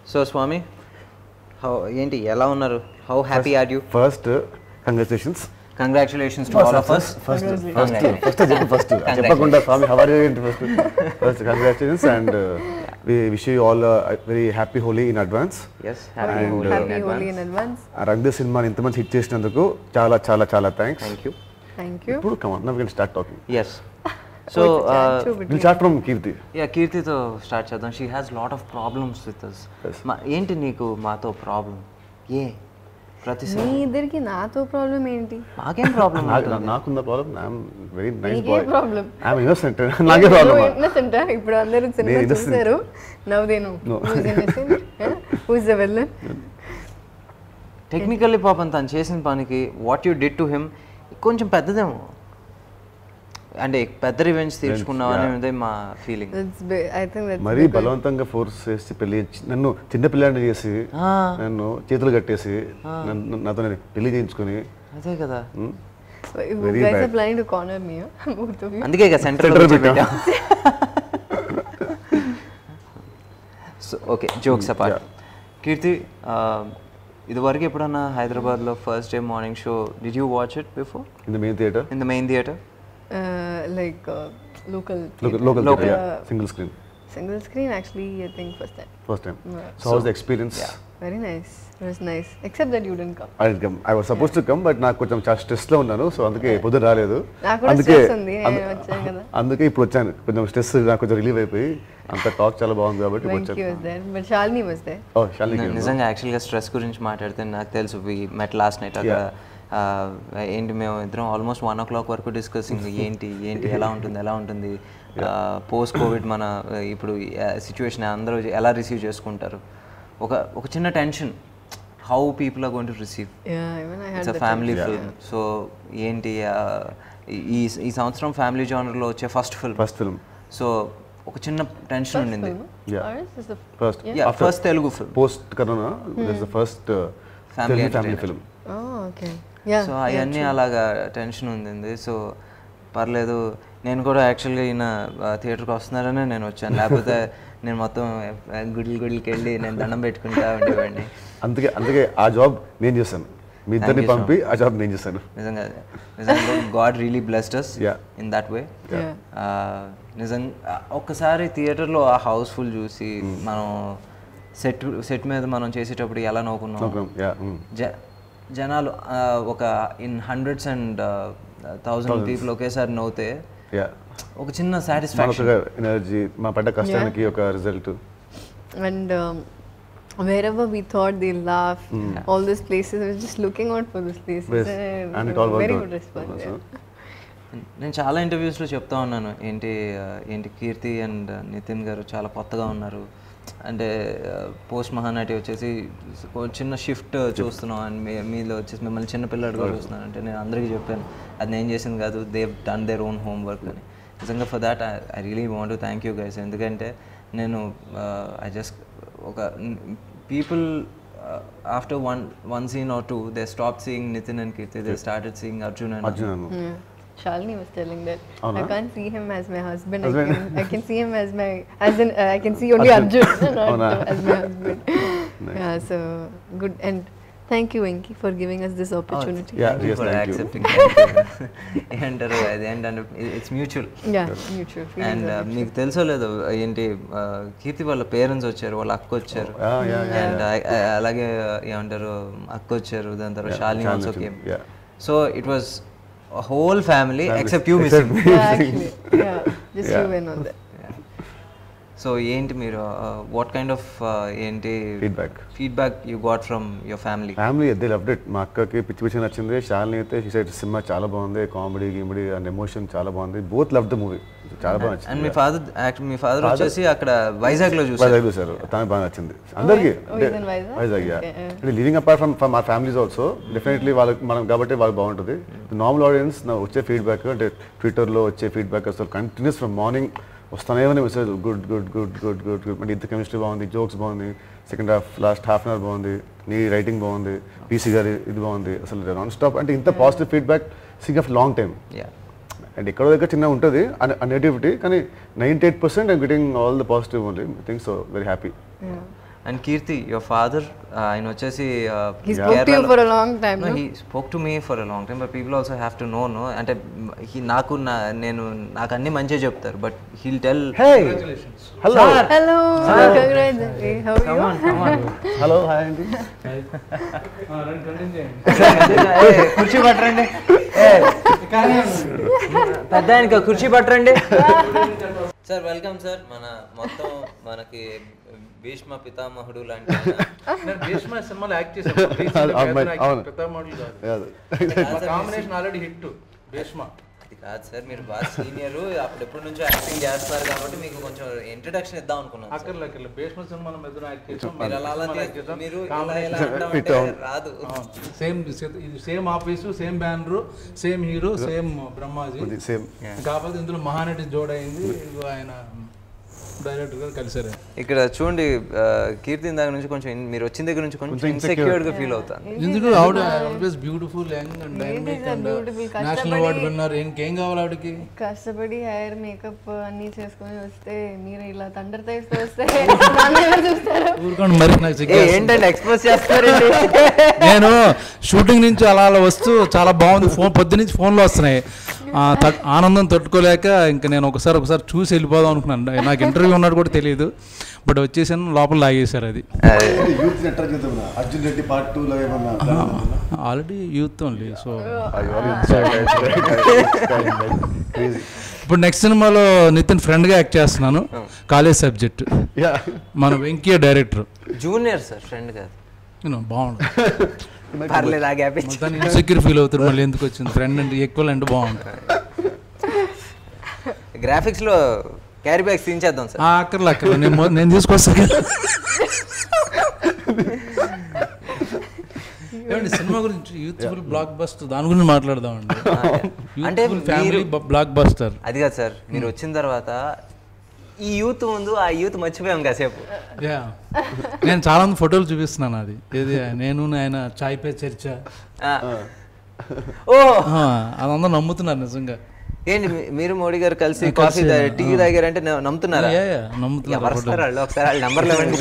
So Swamy how ఏంటి ఎలా ఉన్నారు how happy are you first congratulations congratulations to all of us first first first చెప్పు first చెప్పకుండా స్వామి హవర్ ఏంటి first first congratulations and we wish you all very happy Holi in advance yes happy And, Holi uh, in happy Holi advance in advance Rang సినిమాని ఇంతమంది hit చేసినందుకు చాలా చాలా చాలా thanks thank you thank you ఇప్పుడు come on now can start talking yes so will start from Keerthi yeah కీర్తితో start చేద్దాం she has lot of problems with us ఏంటి నీకు మాతో ప్రాబ్లం ఏ ప్రతిసారి మీ ఇద్దరికి నాతో ప్రాబ్లం ఏంటి మాకేం ప్రాబ్లం నాకు- నాకున్న ప్రాబ్లం ఐఎమ్ వెరీ నైస్ నీకే బాయ్ ప్రాబ్లం ఐఎమ్ ఇన్నోసెంట్ నాకే ప్రాబ్లం innocent ఆ? ఇప్పుడు అందరూ సినిమా నేను innocent. చూసారు నవ్వుదేను No. Who's the villain technically పాపం తను చేసిన పనికి what you did to him కొంచెం పెద్దదేమో అంటే పెద్ద రివెంజ్ తీర్చుకున్నావు అనేది మా ఫీలింగ్ ఐ థింక్ దట్స్ మరీ బలవంతంగా ఫోర్స్ చేసి పెళ్లి చేసి- నన్ను చిన్న పిల్లాడిని చేసి నన్ను చేతులు కట్టేసి నన్ను నాతో నేను పెళ్లి చేయించుకొని అదే కదా hmm, you very guys bad. are planning to corner me huh? both of you అందుకే ఇక సెంటర్ Center లో పెట్టాం. So okay jokes apart Keerthi ఇదివరకు ఎప్పుడన్నా హైదరాబాద్లో first day morning show did you watch it before in the main theatre in the main theatre uh, like uh, local local Local. Single screen single screen actually I think first time first time Yeah. So how's the experience very nice it was nice except that you didn't come I come I was suppose to come but నాకు కొంచెం చాలా stress లో ఉన్నాను so అందుకే పొద్దున రాలేదు నాకు కూడా అందుకే stress ఉంది, నేను అందు- వచ్చాను కదా. అందుకే ఇప్పుడు వచ్చాను కొంచెం స్ట్రెస్ నాకు కొంచెం రిలీవ్ అయిపోయి అంత టాక్ చాలా బాగుంది కాబట్టి ఇప్పుడు Venki వచ్చాను was there but Shalini was there ఓ శాలిని నిజంగా యాక్చువల్గా స్ట్రెస్ గురించి మాట్లాడితే నాకు తెలుసు వి మెట్ లాస్ట్ నైట్ అక్కడ ఆ, ఏంటి మేము ఇద్దరం ఆల్మోస్ట్ వన్ ఓ క్లాక్ వరకు డిస్కసింగ్ ఏంటి ఏంటి ఎలా ఉంటుంది ఎలా ఉంటుంది పోస్ట్ కోవిడ్ మన ఆ, ఇప్పుడు సిచ్యువేషన్ అందరూ ఎలా రిసీవ్ చేసుకుంటారు ఒక ఒక చిన్న tension how people are going to receive yeah even I had it's a that family film so ఏంటి ఆ, ఈ ఈ సంవత్సరం ఫ్యామిలీ జానర్లో వచ్చే first film first film so ఒక చిన్న టెన్షన్ ఉండింది Yeah. ours is the first yeah first Telugu film post corona this the first Family family entertainer. Film oh okay yeah so అవన్నీ అలాగా టెన్షన్ ఉంది సో పర్లేదు నేను కూడా యాక్చువల్గా ఈయన థియేటర్కి వస్తున్నారనే నేను వచ్చాను లేకపోతే నేను మొత్తం ఆ, గుడిలు గుడికి వెళ్ళి నేను దండం పెట్టుకుంటా ఉండేవాడిని అందుకే అందుకే ఆ జాబ్ నేను చేశాను మీ ఇద్దరిని you so పంపి ఆ జాబ్ నేను చేశాను నిజంగా నిజంగా god really blessed us Yeah. In that way Yeah. నిజంగా ఒక్కసారి థియేటర్లో ఆ హౌస్ఫుల్ చూసి మనం సెట్ సెట్ మీద మనం చేసేటప్పుడు ఎలా నవ్వుకున్నాం యా జ జనాలు ఆ, ఒక in hundreds and thousand people ఒకేసారి నవ్వుతే యా ఒక చిన్న సాటిస్ఫాక్షన్ మనకు ఎనర్జీ మా పడ్డ కష్టానికి ఒక result and um, wherever we thought they'll laugh all these places I was just looking out for those places Yes. and, And it it all was very worked good out. response Also. yeah. నేను చాలా ఇంటర్వ్యూస్లో చెప్తా ఉన్నాను ఏంటి ఆ, ఏంటి కీర్తి and Nitin గారు చాలా కొత్తగా ఉన్నారు అంటే పోస్ట్ మహానటి వచ్చేసి ఒక చిన్న షిఫ్ట్ చూస్తున్నాం అండ్ మీ మీలో వచ్చేసి మిమ్మల్ని చిన్న పిల్లడుగా చూస్తున్నాను అంటే నేను అందరికీ చెప్పాను అది నేను చేసింది కాదు they've done their own homework అని నిజంగా for that I really want to thank you guys ఎందుకంటే నేను ఐ జస్ట్ ఒక people after one one scene or two they stop seeing Nithin and Keerthi they started seeing Arjun and Arjun Anu Yeah. Shalini was telling that Oh, I no? can't see him as my husband. I Husband. can, I can see him as my as in uh, I can see only Arjun. Arjun, not Oh, no. as my husband. Yeah, so good and thank you, Venki, for giving us this opportunity. Yeah, Thank you yes, for thank you. accepting. ఏంటారు అది ఏంటంటే it's mutual Yeah, mutual feelings and are మీకు తెలుసో లేదు ఏంటి ఆ, కీర్తి వాళ్ళ parents వచ్చారు వాళ్ళ అక్క వచ్చారు Yeah, yeah, yeah, అండ్ అలాగే ఏమంటారు అక్క వచ్చారు దాని తర్వాత షాలిని Shalini ఆల్సో వచ్చింది, came yeah. So it was whole family except you Except missing me. Yeah, actually, yeah, just Yeah. you went on that. So ఏంటి మీరు వాట్ కైండ్ ఆఫ్ ఏంటి feedback feedback you got from your family family they loved it మా అక్కకి పిచ్చి పిచ్చి నచ్చింది శాలిని అయితే side cinema చాలా బాగుంది కామెడీ గిమిడీ అండ్ ఎమోషన్ చాలా బాగుంది బోత్ లవ్ ద మూవీ చాలా బాగా అండ్ మీ నచ్చింది ఫాదర్ మీ ఫాదర్ వచ్చేసి అక్కడ వైజాగ్ లో చూసారు వైజాగ్ చూసారు తనకు బాగా నచ్చింది అందరికి oh, he's in Vizag? Vizag Okay, yeah. అంటే living apart from from our families also definitely వాళ్ళకి మనం కాబట్టి వాళ్ళకి బాగుంటుంది నార్మల్ ఆడియన్స్ నా వచ్చే ఫీడ్బ్యాక్ అంటే ట్విట్టర్లో వచ్చే ఫీడ్బ్యాక్ అసలు కంటిన్యూస్ ఫ్రమ్ మార్నింగ్ వస్తానే message good good good good good good అంటే ఇంత కెమిస్ట్రీ బాగుంది జోక్స్ బాగుంది second half last half an hour బాగుంది నీ రైటింగ్ బాగుంది పీసీ గారి ఇది బాగుంది అసలు నాన్ స్టాప్ అంటే ఇంత positive feedback sing of long time yeah and ఎక్కడో దగ్గర చిన్న ఉంటుంది నెగిటివిటీ కానీ ninety eight percent I'm getting all the positive only think so very happy Yeah. And Keerthi your father ఆయన వచ్చేసి uh, He spoke to you కేరళలో- for a long time, No, no? he spoke to me for a long time, but people also have to know, no? అంటే he నాకు నా నేను నాకు అన్ని మంచిగా చెప్తారు but he'll tell Hey! Hello! Hello, congrats. Hey, how are you? Hello hi అండి కుర్చీ పట్టరండి పెద్ద ఆయనకి కుర్చీ పట్టరండి సార్ వెల్కమ్ సార్ మన మొత్తం మనకి భీష్మ పితామహుడు లాంటి ఆయన. నేను భీష్మ సినిమాలో యాక్ట్ అవును, అవును. చేశాను మోడల్ కాదు కాదు. మా కాంబినేషన్ ఆల్రెడీ హిట్ భీష్మ అది కాదు సార్ మీరు బాగా సీనియర్ అప్పుడెప్పటి నుంచో యాక్టింగ్ చేస్తున్నారు కాబట్టి మీకు కొంచెం ఇంట్రడక్షన్ ఇద్దాం అనుకున్నాను సార్. అక్కర్లే అక్కర్లే భీష్మ సినిమాలో మీద యాక్ట్ చేసాం మీరు అలా అలా తీ- మీరు ఇలా ఇలా అంటా Fit ఉంటే అవును. రాదు సేమ్ ఇది same office same banner same hero same Brahmaji ఇది సేమ్ కాకపోతే ఇందులో మహానటి జోడైంది ఇదిగో ఆయన డైరెక్టర్ గారు కలిసారు ఇక్కడ చూడండి ఆ, కీర్తి దాని నుంచి కొంచెం ఇన్- మీరు వచ్చిన దగ్గర నుంచి కొంచెం కొంచెం ఇన్సెక్యూర్డ్ గా ఫీల్ అవుతాను ఎందుకు ఆవిడ always beautiful young and dynamic and beautiful, national award విన్నారు ఇంకేం కావాలి ఆవిడకి కష్టపడి హెయిర్ మేకప్ అన్ని చేసుకొని వస్తే మీరు ఇలా తండ్రి టైప్స్ వస్తే నన్ను ఎవరు చూస్తారు ఊరుకోండి మరి నాకు ఏ, సిగ్గేస్తుంది. ఏంటండి ఎక్స్ప్రెస్ చేస్తారండి నేను షూటింగ్ నుంచి అలా అలా వస్తూ చాలా బాగుంది ఫోన్ పొద్దు నుంచి ఫోన్లో వస్తున్నాయి ఆ, తట్- ఆనందం తట్టుకోలేక ఇంకా నేను ఒకసారి ఒకసారి చూసి వెళ్ళిపోదాం అనుకున్నాను నాకు ఇంటర్వ్యూ ఉన్నట్టు కూడా తెలియదు బట్ వచ్చేసాను లోపల లాగేశారు అది యూత్ అట్రాక్ట్ చేద్దాం అర్జున్ రెడ్డి పార్ట్ టూ లో ఏమన్నా already youth only so crazy ఇప్పుడు నెక్స్ట్ సినిమాలో నితిన్ ఫ్రెండ్గా యాక్ట్ చేస్తున్నాను కాలేజ్ సబ్జెక్ట్ యా మన Venkaiah director junior sir friend కాదు నేను బాగుంటుంది పర్లేదు ఆ గ్యాప్ మొత్తాన్ని ఇన్సెక్యూర్ ఫీల్ అవుతారు మళ్ళీ ఎందుకు వచ్చింది ఫ్రెండ్ అంటే ఈక్వల్ అంటే బాగుంటుంది గ్రాఫిక్స్ లో క్యారీ బ్యాగ్స్ తీయించేద్దాం సార్ ఆ, అక్కర్లే అక్కర్లే నేను మొ- నేను తీసుకొస్తాను కదా. ఏమండి సినిమా గురించి యూత్ఫుల్ బ్లాక్ బస్టర్ దాని గురించి మాట్లాడదామండి అంటే యూత్ఫుల్ ఫ్యామిలీ బ్లాక్ బస్టర్ అది కాదు సార్ మీరు వచ్చిన తర్వాత ఈ యూత్ ముందు ఆ యూత్ మర్చిపోయాం కాసేపు యా నేను చాలా మంది ఫోటోలు చూపిస్తున్నాను అది ఏది నేను ఆయన చాయ్ పే చర్చ ఆ. ఓ ఆ, అదందరూ నమ్ముతున్నారు నిజంగా ఏంటి మీ- మీరు మోడీ గారు కలిసి కాఫీ తా- టీ తాగారంటే న- నమ్ముతున్నారా యా, యా, నమ్ముతున్నారు ఎవరు సార్ వాళ్ళు ఒకసారి వాళ్ళ నెంబర్లు ఇవ్వండి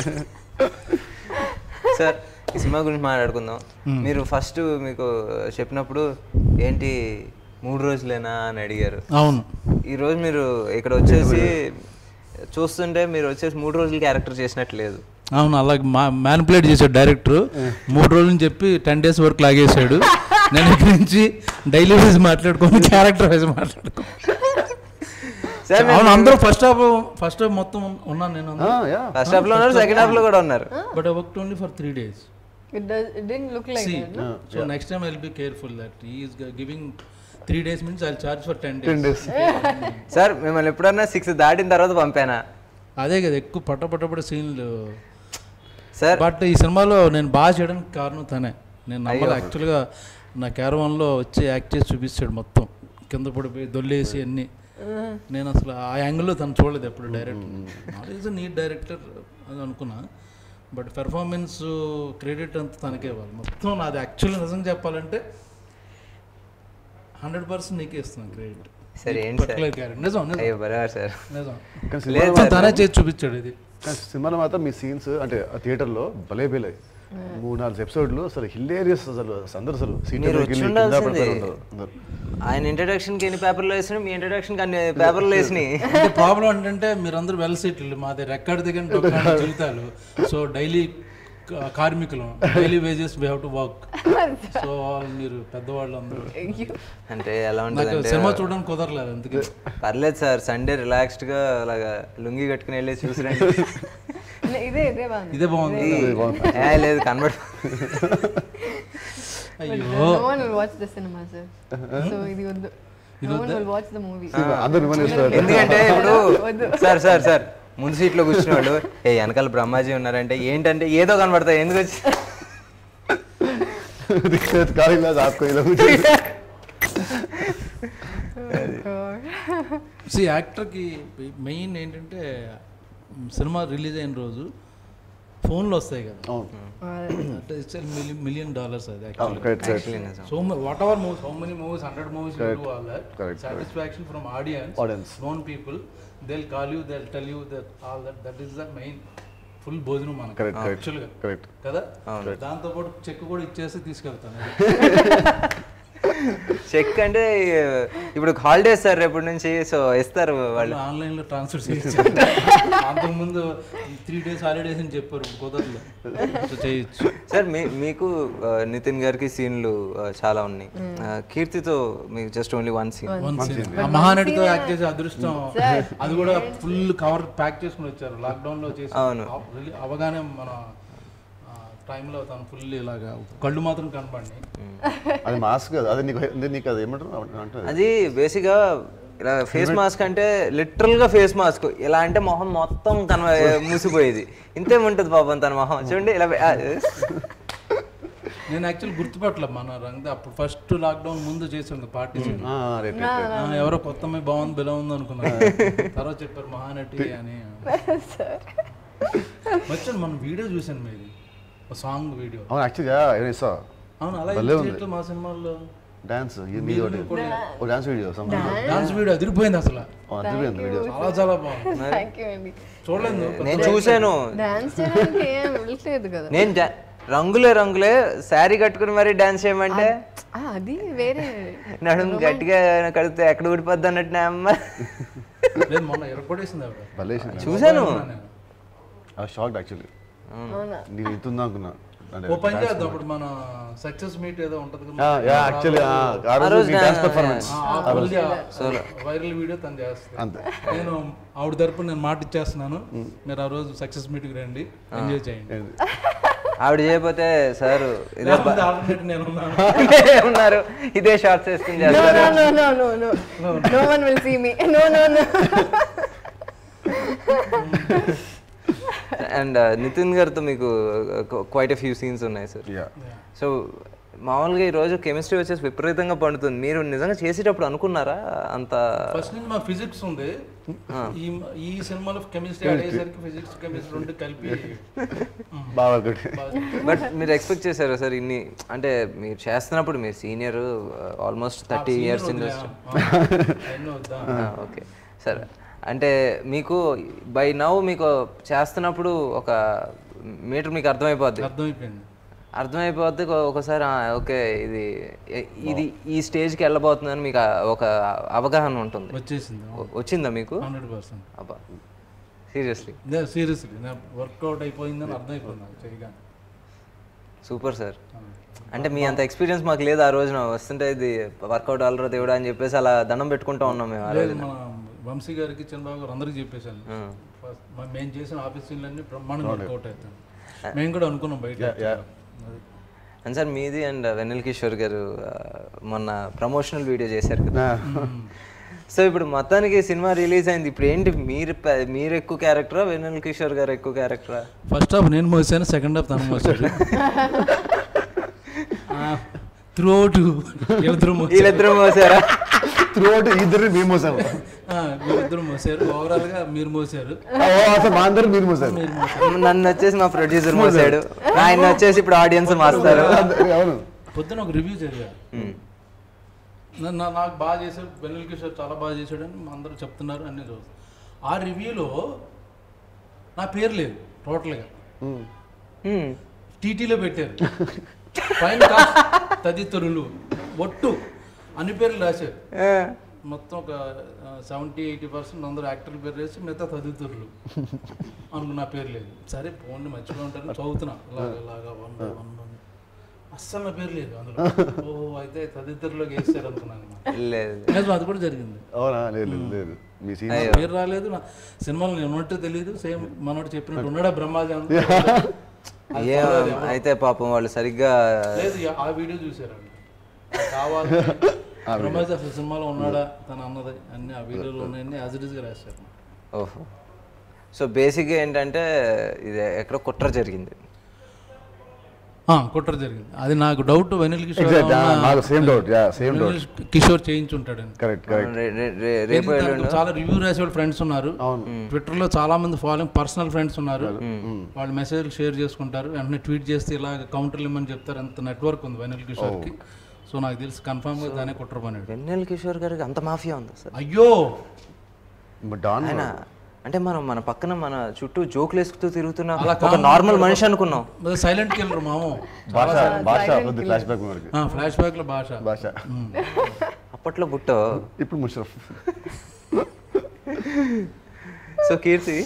సార్ ఈ సినిమా గురించి మాట్లాడుకుందాం మీరు ఫస్ట్ మీకు చెప్పినప్పుడు ఏంటి మూడు రోజులేనా అని అడిగారు అవును ఈ రోజు మీరు ఇక్కడ వచ్చేసి చూస్తుంటే మీరు వచ్చేసి మూడు రోజులు క్యారెక్టర్ చేసినట్టు లేదు అవును అలాగే మా మ్యానిపులేట్ చేశాడు డైరెక్టర్ మూడు రోజులు చెప్పి టెన్ డేస్ వరకు లాగేశాడు నేను ఇక్కడి నుంచి డైలీ వైజ్ మాట్లాడుకోని క్యారెక్టర్ వైజ్ మాట్లాడుకో సార్ అవును అందరూ ఫస్ట్ హాఫ్ ఫస్ట్ హాఫ్ మొత్తం ఉన్నాను నేను యా ఫస్ట్ హాఫ్ లో ఉన్నారు సెకండ్ హాఫ్ లో కూడా ఉన్నారు but I work only for three days It does. It didn't look like See, that. No? so next time I'll be careful that he is g- giving three days means I'll charge for ten days. Ten days sir మిమ్మల్ని ఎప్పుడన్నా six దాటిన తర్వాత పంపానా అదే కదా ఎక్కువ పట్ట పట్టపడి సీన్లు sir but ఈ సినిమాలో నేను బాగా చేయడానికి కారణం తనే నేను నమ్మదు యాక్చువల్గా నా క్యారవాన్లో వచ్చి యాక్ట్ చేసి చూపిస్తాడు మొత్తం కింద పడిపోయి దొల్లేసి అన్ని నేను అసలు ఆ యాంగిల్లో తను చూడలేదు ఎప్పుడు director not is neat director అని అనుకున్నా బట్ పెర్ఫార్మెన్స్ క్రెడిట్ అంతా తనకే ఇవ్వాలి మొత్తం నాది యాక్చువల్లీ నిజంగా చెప్పాలంటే హండ్రెడ్ పర్సెంట్ నీకే ఇస్తున్నాను క్రెడిట్ సరే ఏంటి సార్ పర్టికులర్ క్యారెక్టర్ నిజం నిజం అయ్యో బరాబర్ సార్ నిజం కానీ లేదు సినిమాలో సార్. తనే చేసి చూపించాడు ఇది కానీ సినిమాలో మాత్రం మీ సీన్స్ అంటే ఆ థియేటర్లో భలే భలే మూడు నాలుగు ఎపిసోడ్లు అసలు హిలేరియస్ అసలు అందరు అసలు సీట్ మీరు వచ్చి ఉండాల్సింది. ఉంటారు అందరు ఆయన ఇంట్రడక్షన్ కి ఎన్ని పేపర్లు వేసినాయి మీ ఇంట్రడక్షన్ కి అన్ని పేపర్లు వేసినాయి అంటే ప్రాబ్లం ఏంటంటే మీరందరూ వెల్ సెటిల్డ్ మాది రెక్కడి దగ్గర డొక్కాడి జీవితాలు సో డైలీ కార్మికులు daily wages we have to work so మీరు పెద్దవాళ్ళు అందరూ అంటే ఎలా నాకు ఉంటుంది సినిమా చూడడానికి కుదరలేదు అందుకే పర్లేదు సార్ సండే రిలాక్స్డ్ గా అలాగా లుంగి కట్టుకుని వెళ్ళి చూసిరండి No, ఇదే ఇదే బాగుంది ఇదే బాగుంది ఏ, లేదు కనబడి అయ్యో No one will watch the cinema, sir. So ఇది వద్దు. No one will watch the movie. అందరు మిమ్మల్ని ఇష్టపడతారు ఎందుకంటే ఇప్పుడు వద్దు. సార్ సార్ సార్ ముందు సీట్లో కూర్చున్న వాళ్ళు ఏ వెనకాల బ్రహ్మాజీ ఉన్నారంటే ఏంటంటే ఏదో కనబడతాయి ఎందుకు వచ్చి दिक्कत काली ग्लास आपको ये लोग సి యాక్టర్కి మెయిన్ ఏంటంటే సినిమా రిలీజ్ అయిన రోజు ఫోన్లు వస్తాయి కదా అవును అంటే ఇట్స్ మిలియన్ డాలర్స్ అది అవును యాక్చువల్లీ కరెక్ట్ కరెక్ట్ Actually నిజం. So whatever movies how many movies hundred movies Correct. Do all that Correct, satisfaction from audience Audience. known people they'll call you they'll tell you that all that that is the main full భోజనం మనకి correct correct యాక్చువల్గా correct కదా దాంతో పాటు check కూడా ఇచ్చేసి తీసుకెళ్తాను check అంటే ఇప్పుడు హాలిడేస్ సార్ రేపటి నుంచి సో ఇస్తారు వాళ్ళు ఆన్లైన్ లో ట్రాన్స్ఫర్ చేయొచ్చు అంతకుముందు త్రీ డేస్ హాలిడేస్ అని చెప్పారు కుదరదు సో చేయొచ్చు సార్ మీ మీకు ఆ, నితిన్ గారికి సీన్లు ఆ, చాలా ఉన్నాయి ఆ, కీర్తితో మీకు just only one scene one scene ఆ మహానటితో యాక్ట్ చేసే అదృష్టం అది కూడా ఫుల్ కవర్ ప్యాక్ చేసుకుని వచ్చారు లాక్డౌన్ లో చేసి అవును. అవ- రిలీ- అవగానే మన టైంలో తను ఫుల్ ఇలాగా కళ్ళు మాత్రం కనపడి అది మాస్క్ కదా అది నీకు అది నీకు అది ఏమంటారు అంటే అది బేసిక్గా ఇలా ఫేస్ మాస్క్ అంటే లిటరల్ గా ఫేస్ మాస్క్ ఇలా అంటే మొహం మొత్తం కన మూసిపోయేది ఇంతే ఉంటుంది పాపం తన మొహం చూడండి ఇలా ఆ, నేను యాక్చువల్ గుర్తుపట్టలే మన రంగ అప్పుడు ఫస్ట్ లాక్డౌన్ ముందు చేసాం పార్టీ రైట్ రైట్ ఎవరో కొత్త అమ్మాయి బాగుంది బిలా ఉంది అనుకున్నాను తర్వాత చెప్పారు మహానటి అని వచ్చాను మన వీడియో చూశాను మీది సాంగ్ వీడియో అవును యాక్చువల్గా ఏమైనా ఇస్తా అవును అలా భలే ఉంది. చేయట్లేదు మా సినిమాల్లో డాన్స్ మీది ఒకటి ఓ డాన్స్ వీడియో డాన్స్ వీడియో అదిరిపోయింది అసలు అదిరిపోయింది వీడియో చాలా చాలా బాగుంది థ్యాంక్ యూ అండి నేను చూడలేదు చూశాను డాన్స్ చేయడానికి ఏం వెళ్ళట్లేదు కదా నేను డా- రంగులే రంగులే శారీ కట్టుకుని మరి డాన్స్ చేయమంటే ఆ, అది వేరే నడుము గట్టిగా కడితే ఎక్కడ ఊడిపోద్ది అన్నట్టు నా అమ్మ లేదు మొన్న ఎరగొట్టేసింది ఆవిడ భలే చూశాను నేను. అది షాక్ యాక్చువల్లీ అవునా నీకు ఇంతుందా అనుకున్నా అంటే ఓ పని చేద్దాం అప్పుడు మన సక్సెస్ మీట్ ఏదో ఉంటది కదా యా యాక్చువల్లీ ఆ రోజు నీ డాన్స్ పర్ఫార్మెన్స్ వైరల్ వీడియో తను చేస్తుంది అంతే నేను ఆవిడ తరపున నేను మాట ఇచ్చేస్తున్నాను మీరు ఆ రోజు సక్సెస్ మీట్కి రండి ఎంజాయ్ చేయండి ఆవిడ చేయకపోతే సార్ ఇదే బ- లేకపోతే alternate నేను ఉన్నాను మీరే ఉన్నారు ఇదే షార్ట్స్ వేసుకుని No, చేస్తారు no, no, no, no, no. No one will see me. No, no, no. And Nitin గారితో మీకు క్వైట్ ఎ ఫ్యూ సీన్స్ ఉన్నాయి సార్ యా సో మామూలుగా ఈ రోజు కెమిస్ట్రీ వచ్చేసి విపరీతంగా పండుతుంది మీరు నిజంగా చేసేటప్పుడు అనుకున్నారా అంత ఫస్ట్ నుంచి మా ఫిజిక్స్ ఉంది ఈ ఈ సినిమాలో కెమిస్ట్రీ అయ్యేసరికి ఫిజిక్స్ కెమిస్ట్రీ రెండు కలిపి బాగా వర్కౌట్ బట్ మీరు ఎక్స్పెక్ట్ చేశారా సార్ ఇన్ని అంటే మీరు చేస్తున్నప్పుడు మీరు senior almost thirty years industry ఎన్నో వద్దా ఓకే సరే అంటే మీకు బై నౌ మీకు చేస్తున్నప్పుడు ఒక మీటర్ మీకు అర్థమైపోద్ది అర్థమైపోయింది అర్థమైపోద్ది ఒక- ఒకసారి ఆ, ఓకే ఇది ఎ- ఇది ఈ స్టేజ్కి వెళ్ళబోతుందని మీకు ఆ ఒక అవగాహన ఉంటుంది వచ్చేసింది వ- వచ్చిందా మీకు హండ్రెడ్ పర్సెంట్ అబ్బా సీరియస్లీ సీరియస్లీ వర్కౌట్ అయిపోయిందని అర్థమైపోయింది నాకు చేయగానే సూపర్ సార్ అంటే మీ అంత ఎక్స్పీరియన్స్ మాకు లేదు ఆ రోజున వస్తుంటే ఇది వర్కౌట్ అల్లరా దేవుడా అని చెప్పేసి అలా దండం పెట్టుకుంటా ఉన్నాం మేము ఆ లేదు రోజున మన వంశీ గారికి చంద్రబాబు గారు అందరికి చెప్పేశాను ఫస్ట్ మ- మేము చేసిన ఆఫీస్ సీన్లన్నీ బ్రహ్మాండంగా వర్కౌట్ అవుతాయి మేము కూడా అనుకున్నాం బయట అది. అండ్ సార్ మీది అండ్ వెన్నెల్ కిషోర్ గారు ఆ, మొన్న ప్రమోషనల్ వీడియో చేశారు కదా సో ఇప్పుడు మొత్తానికి సినిమా రిలీజ్ అయింది ఇప్పుడు ఏంటి మీరు పె- మీరు ఎక్కువ క్యారెక్టరా వెన్నెల్ కిషోర్ గారు ఎక్కువ క్యారెక్టరా ఫస్ట్ హాఫ్ నేను మోసాను సెకండ్ హాఫ్ తను మోసాడు త్రూ అవుట్ ఇద్దరు వీళ్ళిద్దరూ మోసారా త్రూ అవుట్ ఇద్దరు మేము మోసాము వీళ్ళిద్దరు మోసారు ఓవరాల్ గా మీరు మోసారు ఓ, అసలు మా అందరు మీరు మోసారు నన్ను వచ్చేసి మా ప్రొడ్యూసర్ మోసాడు ఆయన వచ్చేసి ఇప్పుడు ఆడియన్స్ మాస్తారు అవును పొద్దున ఒక రివ్యూ చదివా నన్ను నా- నాకు బాగా చేశాడు వెన్నెల కిషోర్ చాలా బాగా చేశాడు అని అందరూ చెప్తున్నారు అన్ని రోజు ఆ రివ్యూలో నా పేరు లేదు టోటల్గా హ్మ్. టీటీలో పెట్టారు పైన కాస్ట్ తదితరులు ఒట్టు అన్ని పేర్లు రాశారు ఆ, మొత్తం ఒక సెవెంటీ ఎయిటీ పర్సెంట్ అందరూ యాక్టర్ల పేరు వేసి మిగతా తదితరులు అనుకు నా పేరు లేదు సరే ఫోన్ మర్చిపోయి ఉంటారు చదువుతున్నా ఇలాగా ఇలాగా వన్ బై వన్ వన్. అస్సలు నా పేరు లేదు అందులో ఓహో అయితే తదితరులోకి వేస్తారు అనుకున్నాను అన్నమాట. లేదు నిజం అది కూడా జరిగింది అవునా లేదు లేదు, లేదు మీ సీన్ నా పేరు రాలేదు నా సినిమాలో నేను ఉన్నట్టు తెలియదు సేమ్ మనోడు చెప్పినట్టు ఉన్నాడా బ్రహ్మాజీ అంత ఏం అయితే పాపం వాళ్ళు సరిగ్గా లేదు ఇక ఆ వీడియో చూసారు వాళ్ళు. కావాలి బ్రహ్మాజీ అసలు సినిమాలో ఉన్నాడా తను అన్నది అన్ని ఆ వీడియోలో ఉన్నాయని యాజ్ ఇట్ గా రాశారు ఓహో సో బేసిక్గా ఏంటంటే ఇది ఎక్కడో కుట్ర జరిగింది ఆ, కుట్ర జరిగింది అది నాకు doubt Vennela Kishore Exact, ah, ఉన్న- నాకు same doubt yeah same doubt Vennela Kishore చేయించుంటాడని కరెక్ట్ కరెక్ట్ రే- రే- రే- రేపు ఎందుకంటే ఎల్లుండో చాలా రివ్యూ రాసే ఫ్రెండ్స్ ఉన్నారు అవును ట్విట్టర్ లో చాలా మంది ఫాలోయింగ్ పర్సనల్ ఫ్రెండ్స్ ఉన్నారు వాళ్ళు మెసేజ్లు షేర్ చేసుకుంటారు వెంటనే ట్వీట్ చేస్తే ఇలా కౌంటర్లు ఇమ్మని చెప్తారు అంత నెట్వర్క్ ఉంది వెనిల్ కిషోర్ కి సో నాకు తెలిసి కన్ఫర్మ్ గా దానే కుట్ర పన్నాడు వెన్నెల కిషోర్ గారికి అంత మాఫియా ఉందా సార్ అయ్యో డాన్ ఆయన అంటే మనం మన పక్కన మన చుట్టూ జోకులు వేసుకుతూ తిరుగుతున్న అలా ఒక నార్మల్ మనిషి అనుకున్నాం సైలెంట్ కిల్లర్ మాము భాష భాష కొద్ది ఫ్లాష్ బ్యాక్ మనకి ఫ్లాష్ బ్యాక్ లో భాష భాష అప్పట్లో బుట్టో ఇప్పుడు Musharraf so Keerthy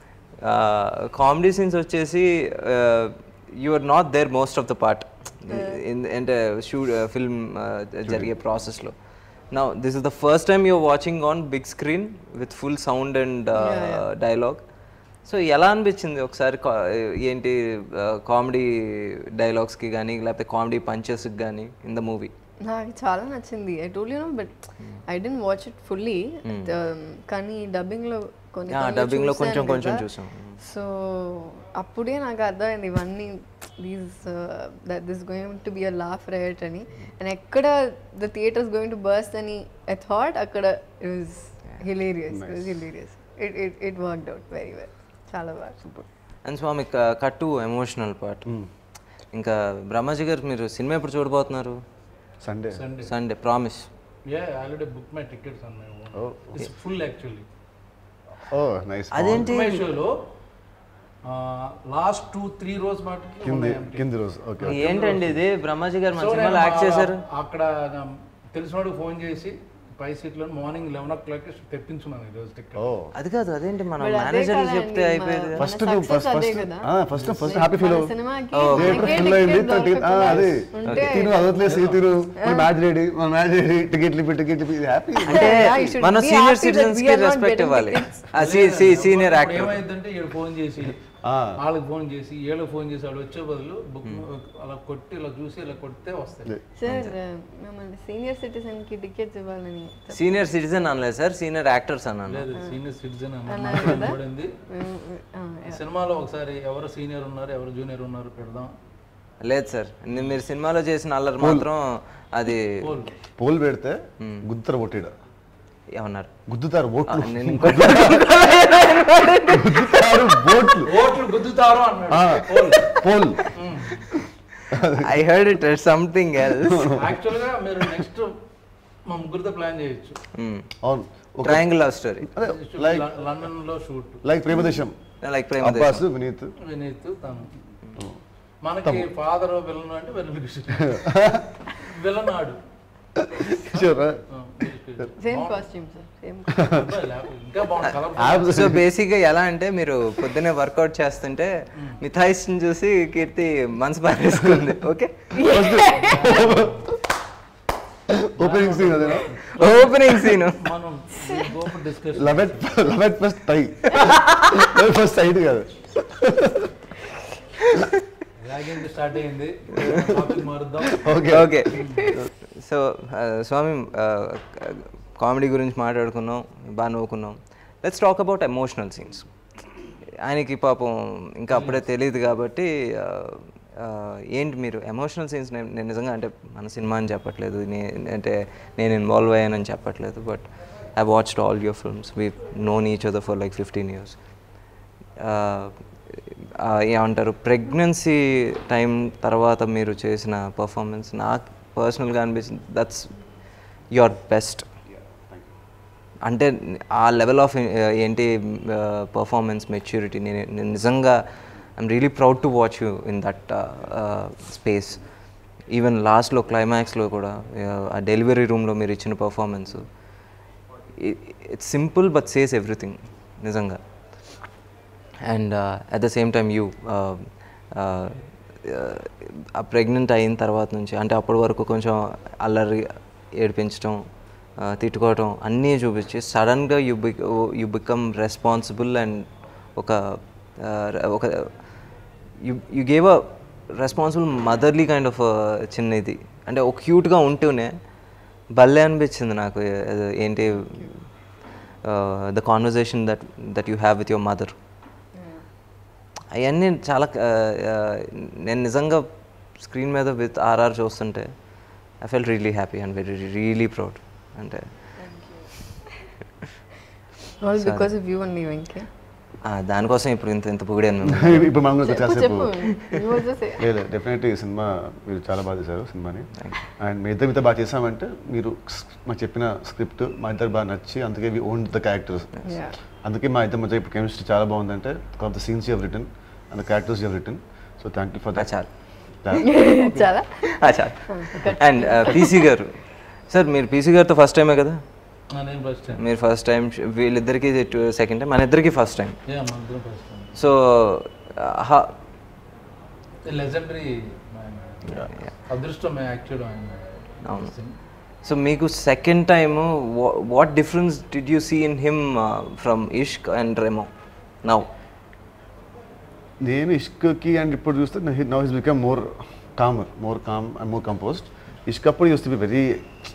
comedy scenes వచ్చేసి you are not there most of the part అంటే షూట్ ఫిల్మ్ జరిగే ప్రాసెస్లో నా this is the first time you're watching on big screen with full sound and dialogue so ఎలా అనిపించింది ఒకసారి కా- ఏంటి కామెడీ డైలాగ్స్కి కానీ లేకపోతే కామెడీ పంచెస్కి కానీ ఇన్ ద మూవీ నాకు చాలా నచ్చింది I told you no but I didn't watch it fully కానీ డబ్బింగ్ లో కొన్ని Yeah, కొన్ని dubbing లో చూశాను కొంచెం కొంచెం కదా. చూసాం. సో అప్పుడే నాకు అర్థమైంది ఇవన్నీ these that this going to be a laugh right అని అండ్ ఎక్కడ the theatres going to burst అని ఐ థాట్ అక్కడ it was hilarious it was hilarious it it it worked out very well చాలా బాగా అండ్ స్వామి కట్టు emotional part ఇంకా బ్రహ్మాజీ గారు మీరు సినిమా ఎప్పుడు చూడబోతున్నారు Sunday Sunday Sunday promise yeah already book my tickets on my own it's full actually oh nice అదేంటి my షోలో లాస్ట్ టూ త్రీ రోజు మాటకి కింది కింది రోజు ఓకే ఏంటండి ఇది బ్రహ్మాజీ గారు మన సో సినిమాలో నేను యాక్ట్ చేశారు అక్కడ నా తెలిసినోడికి ఫోన్ చేసి పై సీట్లో మార్నింగ్ లెవెన్ ఓ క్లాక్ తెప్పించున్నాను ఈరోజు టికెట్ ఓ అది కాదు అదేంటి మనం But అదే మేనేజర్ కదండి, చెప్తే మన- అయిపోయేది కదా. ఫస్ట్ మన నువ్వు success ఫస్ట్ అదే ఫస్ట్ కదా. ఫస్ట్ ఫస్ట్ హ్యాపీ ఫీల్ మన సినిమాకి థియేటర్ ticket ఫుల్ అయింది దొరకకుండా అది ఉంటే తిను అదట్లేదు తిను మన మ్యాచ్ రెడీ మన మ్యాచ్ రెడీ టికెట్లు ఇప్పి టికెట్లు ఇప్పి హ్యాపీ అంటే Yeah, you should మనం be senior happy that citizens we కి are not రెస్పెక్ట్ getting ఇవ్వాలి tickets. సీనియర్ యాక్టర్ ఏమైందంటే వీడు ఫోన్ చేసి వాళ్ళకి ఫోన్ చేసి వీళ్ళకి ఫోన్ చేసి వాడు వచ్చే బదులు బుక్ అలా కొట్టి ఇలా చూసి ఇలా కొడితే వస్తాయి సార్ మిమ్మల్ని సీనియర్ సిటిజన్ కి టికెట్స్ ఇవ్వాలని సీనియర్ సిటిజన్ అనలేదు సార్ సీనియర్ యాక్టర్స్ అన్నాను లేదు సీనియర్ సిటిజన్ అన్నారు కదా? పడింది మేము, ఆ, సినిమాలో ఒకసారి ఎవరు సీనియర్ ఉన్నారు ఎవరు జూనియర్ ఉన్నారు పెడదాం లేదు సార్ ని- మీరు సినిమాలో చేసిన అల్లరి మాత్రం అది పోల్ పెడితే గుద్దుతారు ఓటీడ ఏమన్నారు గుద్దుతారు ఓట్లు నేను గుద్దుతారు ఓట్లు ఓట్లు గుద్దుతారు అన్నాడు ఆ, poll I heard it something else actual గా మీరు నెక్స్ట్ మా ముగ్గురితో ప్లాన్ చేయొచ్చు అవును ఒక ట్రయాంగిల్ లవ్ స్టోరీ అదే లైక్ లండన్ లో షూట్ లైక్ ప్రేమదేశం లైక్ ప్రేమ అబ్బాస్ వినీత్ వినీత్ తను మనకి ఫాదర్ విలన్ అంటే విలన్ విలన్ ఆడు Sure, huh? Same costume sir same ఇంకా బాగుంది కలర్ సో బేసిక్గా ఎలా అంటే మీరు పొద్దునే వర్కౌట్ చేస్తుంటే మిథాయిస్ని చూసి కీర్తి మనసు పారేసుకుంది ఓకే ఓపెనింగ్ సీన్ అదేనా ఓపెనింగ్ సీన్ మనం Gopu discussion eleven eleven plus tie first side కాదు ర్యాగింగ్ స్టార్ట్ అయింది టాపిక్ మారుద్దాం okay okay so Swamy comedy గురించి మాట్లాడుకున్నాం బాగా నవ్వుకున్నాం let's talk about emotional scenes ఆయనకి పాపం ఇంకా అప్పుడే తెలియదు కాబట్టి ఆ, ఆ, ఏంటి మీరు ఎమోషనల్ సీన్స్ నేను నిజంగా అంటే మన సినిమా అని చెప్పట్లేదు నే- అంటే నేను ఇన్వాల్వ్ అయ్యానని చెప్పట్లేదు but I watched all your films we known each other for like fifteen years ఏమంటారు ప్రెగ్నెన్సీ టైం తర్వాత మీరు చేసిన పర్ఫార్మెన్స్ నాకు పర్సనల్గా అనిపించింది దట్స్ యువర్ బెస్ట్ అంటే ఆ లెవెల్ ఆఫ్ ఏంటి పర్ఫార్మెన్స్ మెచ్యూరిటీ నేను నేను నిజంగా I'm really proud to watch you in that space even లాస్ట్లో క్లైమాక్స్లో కూడా uh, ఆ డెలివరీ రూమ్లో మీరు ఇచ్చిన performance it's simple but says everything నిజంగా and at the same time you ఆ ప్రెగ్నెంట్ అయిన తర్వాత నుంచి అంటే అప్పటి వరకు కొంచెం అల్లరి ఏడిపించడం ఆ, తిట్టుకోవటం అన్నీ చూపించి సడన్గా యూ బిక్ యూ బికమ్ రెస్పాన్సిబుల్ అండ్ ఒక ఆ, ఒక you you gave a responsible motherly kind of చిన్న ఇది అంటే ఒక క్యూట్గా ఉంటూనే భలే అనిపించింది నాకు ఏ- ఏంటి the conversation that that you have with your mother అవన్నీ చాలా ఆ, ఆ, నేను నిజంగా స్క్రీన్ మీద విత్ ఆర్ఆర్ చూస్తుంటే I felt really happy and very really proud అంటే all because of you only Venky ఆ, దానికోసం ఇప్పుడు ఇంత ఇంత పొగిడాను మిమ్మల్ని. ఇప్పుడు మనం కూడా చెప్పు కాసేపు చెప్పు You also say. లేదు డెఫినెట్లీ ఈ సినిమా మీరు చాలా బాగా చేశారు సినిమాని అండ్ మీ ఇద్దరు మీతో బాగా చేసామంటే మీరు స్- మాకు చెప్పిన స్క్రిప్ట్ మా ఇద్దరు బాగా నచ్చి అందుకే we own the characters Yeah. అందుకే మా ఇద్దరి మధ్య ఇప్పుడు కెమిస్ట్రీ చాలా బాగుందంటే of the scenes you return and the characters you return so thank you for that చాలు చాలా చాలు అండ్ పీసీ గారు సార్ మీరు పీసీ గారితో ఫస్ట్ టైమే కదా నేను ఫస్ట్ టైం మీరు ఫస్ట్ టైం వీళ్ళిద్దరికి సెకండ్ టైం మన ఇద్దరికి ఫస్ట్ టైం ఏ మన ఇద్దరం ఫస్ట్ టైం సో లెజెండరీ అదృష్టం యాక్చువల్ ఆయన అవును సో మీకు second time what difference did you see in him from Ishq and Remo now నేను ఇష్కకి అండ్ ఇప్పుడు చూస్తే now his become more calmer more calm and more composed Ishq అప్పుడు యూస్ టు బి వెరీ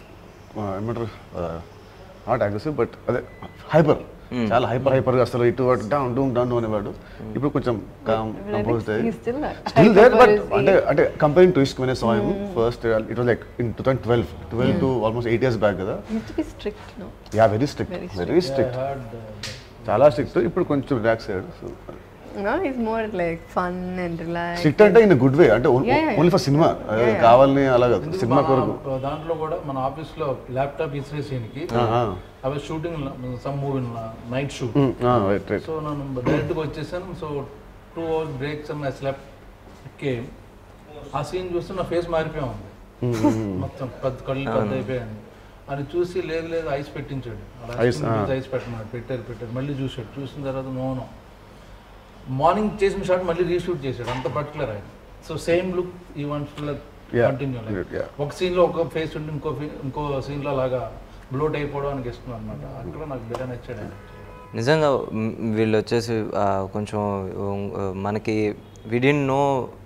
ఏమంటారు నాట్ అగ్రెసివ్ బట్ అదే hyper చాలా hyper హైపర్గా అసలు ఇటు అటు డౌన్ డూమ్ డౌన్ అనేవాడు ఇప్పుడు కొంచెం calm composed he's still that still there hyper but is he- అంటే అంటే comparing to Ishq when I saw him first it was like in two thousand twelve twelve to almost eight years back కదా He used to be strict, no? Yeah very strict Very very strict చాలా strict ఇప్పుడు కొంచెం relax అయ్యాడు so No, he's more like fun and relaxed. Strict అంటే in good way అంటే Yeah, yeah. Only for cinema కావాలని అలా కాదు cinema కొరకు దాంట్లో కూడా మన ఆఫీస్ లో ల్యాప్టాప్ ఇసిరేసేయనికి అవి shooting some movie night shoot right right so నేను డైరెక్ట్గా వచ్చేసాను so two hours breaks and I slept came ఆ సీన్ చూస్తే నా ఫేస్ మారిపోయా ఉంది మొత్తం పెద్ద కళ్ళు పెద్ద అయిపోయాను అని చూసి లేదు లేదు ఐస్ పెట్టించాడు Ice, ఆ. ఐస్ పెట్టమన్నాడు పెట్టారు పెట్టారు మళ్ళీ చూసాడు చూసిన తర్వాత నో నో మార్నింగ్ చేసిన షాట్ మళ్ళీ రీషూట్ చేశాడు అంత పర్టికులర్ ఆయన సో సేమ్ లుక్ ఈ వన్ Yeah. Continue Yeah. ఒక scene లో ఒక ఫేస్ ఉండి ఇంకో fe- ఇంకో scene లో అలాగా బ్లోట్ అయిపోవడానికి ఇష్టం అనమాట అక్కడ నాకు బాగా నచ్చాడు ఆయన నిజంగా మ్, వీళ్ళు వచ్చేసి ఆ, కొంచెం ఉమ్, ఆ, మనకి we didn't know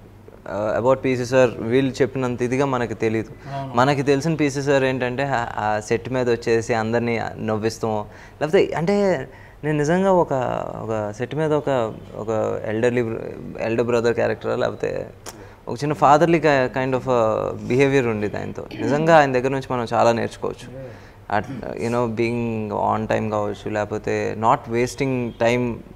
about PC sir వీళ్ళు చెప్పినంత ఇదిగా మనకి తెలియదు మనకి తెలిసిన పీసీ సార్ ఏంటంటే ఆ- ఆ సెట్ మీద వచ్చేసి అందరినీ నవ్విస్తాం లేకపోతే అంటే నేను నిజంగా ఒక ఒక సెట్ మీద ఒక ఒక ఎల్డర్లీ ఎల్డర్ బ్రదర్ క్యారెక్టర్ లేకపోతే ఒక చిన్న ఫాదర్లీ కైండ్ ఆఫ్ బిహేవియర్ ఉండేది ఆయనతో నిజంగా ఆయన దగ్గర నుంచి మనం చాలా నేర్చుకోవచ్చు at you know being on time కావచ్చు లేకపోతే నాట్ వేస్టింగ్ టైం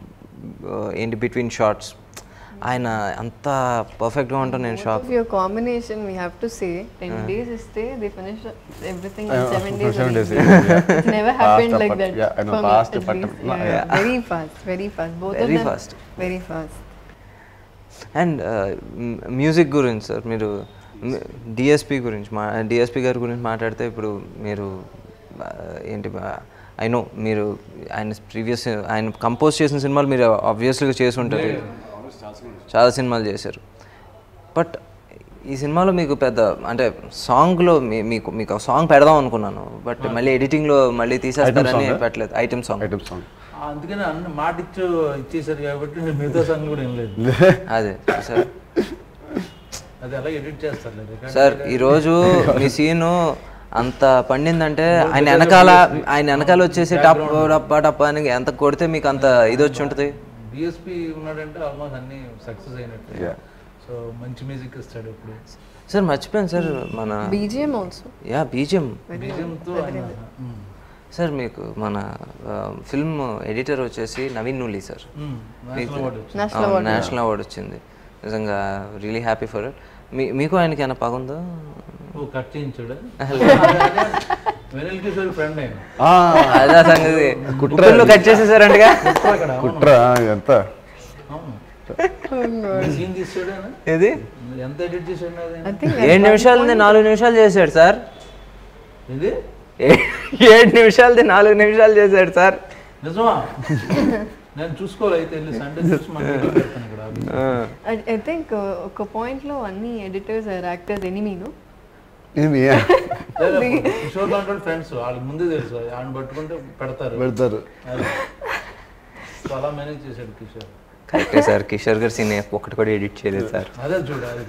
ఏంటి బిట్వీన్ షార్ట్స్ ఆయన అంత పర్ఫెక్ట్గా ఉంటాను నేను shock Of your combination, we have to say, 10 days is stay, they finish everything in Uh, 7 days. seven only. days, yeah. It's never Fast happened apart. like that. Yeah, I know, for me, fast at apart. least. No, Yeah, yeah. yeah. Very fast, very fast. Both Very of them. fast. Very fast. And music గురించి sir మీరు DSP గురించి మా DSP గారి గురించి మాట్లాడితే ఇప్పుడు మీరు ఆ, ఏంటి ఐ నో మీరు ఆయన ప్రీవియస్ ఆయన కంపోజ్ చేసిన సినిమాలు మీరు ఆబ్వియస్లీగా చేసి ఉంటారు చాలా సినిమాలు చేశారు బట్ ఈ సినిమాలో మీకు పెద్ద అంటే సాంగ్లో మీ మీకు మీకు ఒక సాంగ్ పెడదాం అనుకున్నాను బట్ మళ్ళీ ఎడిటింగ్లో మళ్ళీ తీసేస్తారని పెట్టలేదు ఐటమ్ సాంగ్ ఐటమ్ సాంగ్ అందుకని అన్ని మాట ఇచ్చు ఇచ్చేసారు కాబట్టి నేను మిగతా సాంగ్ కూడా ఏం లేదు అదే సార్ అది అలా ఎడిట్ చేస్తారు లేదు సార్ ఈరోజు మీ సీను అంత పండిందంటే ఆయన వెనకాల ఆయన వెనకాల వచ్చేసి టప్ టప్ టప్ అని ఎంత కొడితే మీకు అంత ఇది వచ్చి ఉంటుంది డిఎస్పి ఉన్నాడంటే ఆల్మోస్ట్ అన్ని సక్సెస్ అయినట్టు Yeah. సో మంచి మ్యూజిక్ ఇస్తాడు ఇప్పుడు సార్ మర్చిపోయాను సార్ మన BGM also. యా బీజియం బీజంతో ఆయన మ్మ్. సార్ మీకు మన ఫిల్మ్ ఎడిటర్ వచ్చేసి నవీన్ నూలి సార్ మ్మ్. నేషనల్ అవార్డు వచ్చింది. National award. నేషనల్ అవార్డ్ వచ్చింది నిజంగా రియలీ హ్యాపీ ఫర్ ఇట్ మీ మీకు ఆయనకి ఏమైనా పగుందా ఓ కట్ చేయించాడు వెనల్ కిషోర్ ఫ్రెండ్ ఆయన అదే సంగతి కుట్రలు కట్ చేసేసారంటగా అక్కడ కుట్ర ఎంత అవును సీన్ తీసాడు ఆయన ఏది ఎంత ఎడిట్ చేశాడు అది I think ఏడు నిమిషాలది నాలుగు నిమిషాలు చేశాడు సార్ ఇది ఏ- ఏడు నిమిషాలది నాలుగు నిమిషాలు చేశాడు సార్ నిజమా నేను చూసుకోవాలి అయితే వెళ్ళి సండే చూసి మనం video పెడతాను ఇక్కడ I, I think uh, ఒక point లో అన్ని ఎడిటర్స్ ఆర్ యాక్టర్స్ ఎనిమీను ఏమి లేదా కిషోర్ దాంట్లో ఫ్రెండ్స్ వాళ్ళకి ముందే తెలుసు ఆయన పట్టుకుంటే పెడతారు పెడతారు అది. సో అలా మేనేజ్ చేశాడు కిషోర్ కరెక్టే సార్ కిషోర్ గారు సీన్ ఒకటి కూడా ఎడిట్ చేయలేదు సార్ అదే చూడు అది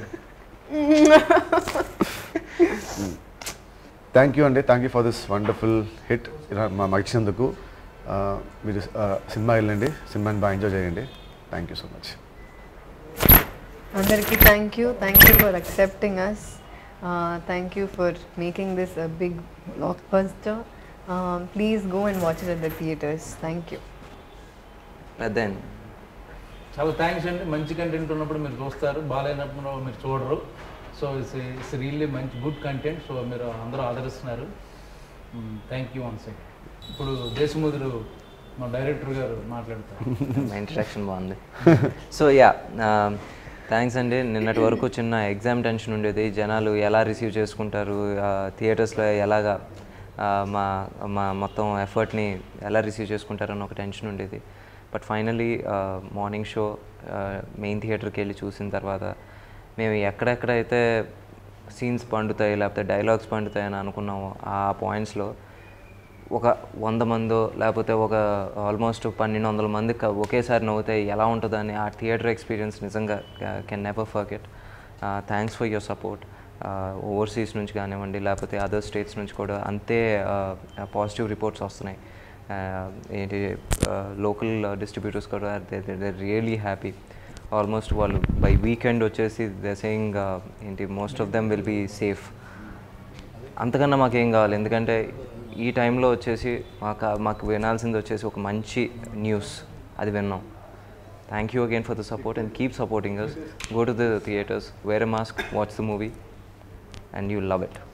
థ్యాంక్ యూ అండి thank you for this wonderful hit ఇలా మా మాకు ఇచ్చినందుకు ఆ, మీరు ఆ, సినిమా వెళ్ళండి సినిమాని బాగా ఎంజాయ్ చేయండి థ్యాంక్ యూ సో మచ్ అందరికీ thank you thank you for accepting us thank you for making this a big blockbuster please go and watch it at the theatres thank you then చాలా thanks అండి మంచి content ఉన్నప్పుడు మీరు చూస్తారు బాగాలేనప్పుడు మీరు చూడరు సో ఇట్స్ ఇట్స్ రియల్లీ మంచి గుడ్ కంటెంట్ సో మీరు అందరూ ఆదరిస్తున్నారు థ్యాంక్ యూ వన్స్ ఇప్పుడు దేశముదురు మా డైరెక్టర్ గారు మాట్లాడతారు మా ఇంట్రడక్షన్ బాగుంది సో యా థ్యాంక్స్ అండి నిన్నటి వరకు చిన్న ఎగ్జామ్ టెన్షన్ ఉండేది జనాలు ఎలా రిసీవ్ చేసుకుంటారు థియేటర్స్లో ఎలాగా ఆ, మా మా మొత్తం ఎఫర్ట్ని ఎలా రిసీవ్ చేసుకుంటారని ఒక టెన్షన్ ఉండేది but finally morning show main థియేటర్కి వెళ్ళి చూసిన తర్వాత మేము ఎక్కడెక్కడైతే సీన్స్ పండుతాయి లేకపోతే డైలాగ్స్ పండుతాయి అని అనుకున్నామో ఆ పాయింట్స్లో ఒక వంద మందో లేకపోతే ఒక ఆల్మోస్ట్ పన్నెండు వందల మంది క- ఒకేసారి నవ్వుతాయి ఎలా ఉంటుందని ఆ థియేటర్ ఎక్స్పీరియన్స్ నిజంగా can never forget thanks for your support overseas నుంచి కానివ్వండి లేకపోతే అదర్ స్టేట్స్ నుంచి కూడా అంతే పాజిటివ్ రిపోర్ట్స్ వస్తున్నాయి Uh, ఏంటి లోకల్ డిస్ట్రిబ్యూటర్స్ కూడా దే రియలీ హ్యాపీ ఆల్మోస్ట్ వాళ్ళు బై వీకెండ్ వచ్చేసి దే సేయింగ్ ఏంటి most of them will be safe అంతకన్నా మాకేం కావాలి ఎందుకంటే ఈ టైంలో వచ్చేసి మాకు మాకు వినాల్సింది వచ్చేసి ఒక మంచి న్యూస్ అది విన్నాం thank you again for the support and keep supporting us go to the theatres wear a mask watch the movie and you love it